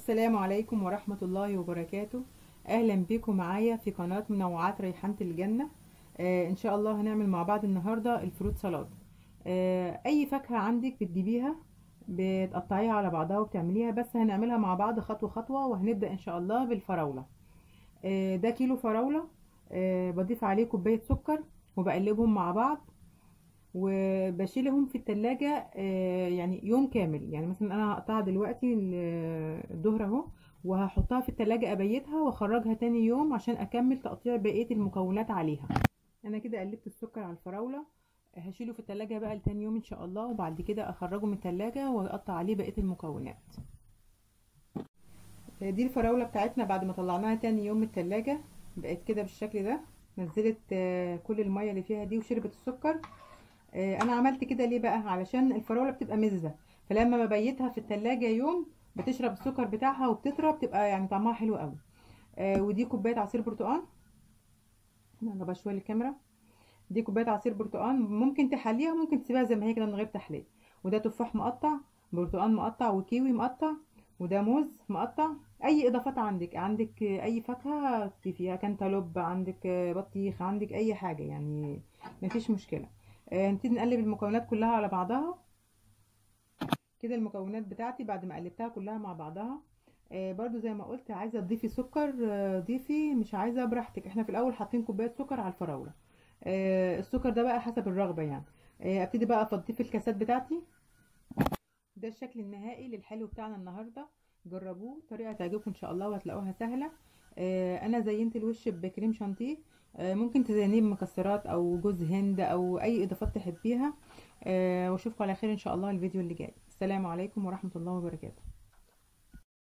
السلام عليكم ورحمة الله وبركاته اهلا بيكم معايا في قناة منوعات ريحانة الجنة آه ان شاء الله هنعمل مع بعض النهاردة الفروت سلاد آه اي فاكهة عندك بتجيبيها بتقطعيها على بعضها وبتعمليها بس هنعملها مع بعض خطوة خطوة وهنبدأ ان شاء الله بالفراولة آه ده كيلو فراولة آه بضيف عليه كوباية سكر وبقلبهم مع بعض وبشيلهم في التلاجة آه، يعني يوم كامل يعني مثلا انا هقطعها دلوقتي الظهر اهو وهحطها في التلاجة ابيتها واخرجها تاني يوم عشان اكمل تقطيع بقية المكونات عليها انا كده قلبت السكر على الفراولة هشيله في التلاجة بقى لتاني يوم ان شاء الله وبعد كده اخرجه من التلاجة واقطع عليه بقية المكونات دي الفراولة بتاعتنا بعد ما طلعناها تاني يوم من التلاجة بقت كده بالشكل ده نزلت آه، كل المية اللي فيها دي وشربت السكر آه، انا عملت كده ليه بقى علشان الفراوله بتبقى مزه فلما ببيتها في التلاجة يوم بتشرب السكر بتاعها وبتطرى بتبقى يعني طعمها حلو قوي آه ودي كوبايه عصير برتقال نقربها شويه للكاميرا دي كوبايه عصير برتقال ممكن تحليها ممكن تسيبها زي ما هي كده من غير تحليه وده تفاح مقطع برتقال مقطع وكيوي مقطع وده موز مقطع اي اضافات عندك عندك اي فاكهه فيها كانتالوب عندك بطيخ عندك اي حاجه يعني مفيش مشكله آه، هنبتدي نقلب المكونات كلها على بعضها كده المكونات بتاعتي بعد ما قلبتها كلها مع بعضها آه برضو زي ما قلت عايزه تضيفي سكر آه ضيفي مش عايزه براحتك احنا في الاول حاطين كوبايه سكر على الفراوله آه السكر ده بقى حسب الرغبه يعني آه ابتدي بقى افضيه في الكاسات بتاعتي ده الشكل النهائي للحلو بتاعنا النهارده جربوه طريقه تعجبكم ان شاء الله وهتلاقوها سهله آه انا زينت الوش بكريم شانتيه آه ممكن تزينيه بمكسرات او جوز هند او اي اضافات تحبيها آه واشوفكم على خير ان شاء الله الفيديو اللي جاي السلام عليكم ورحمه الله وبركاته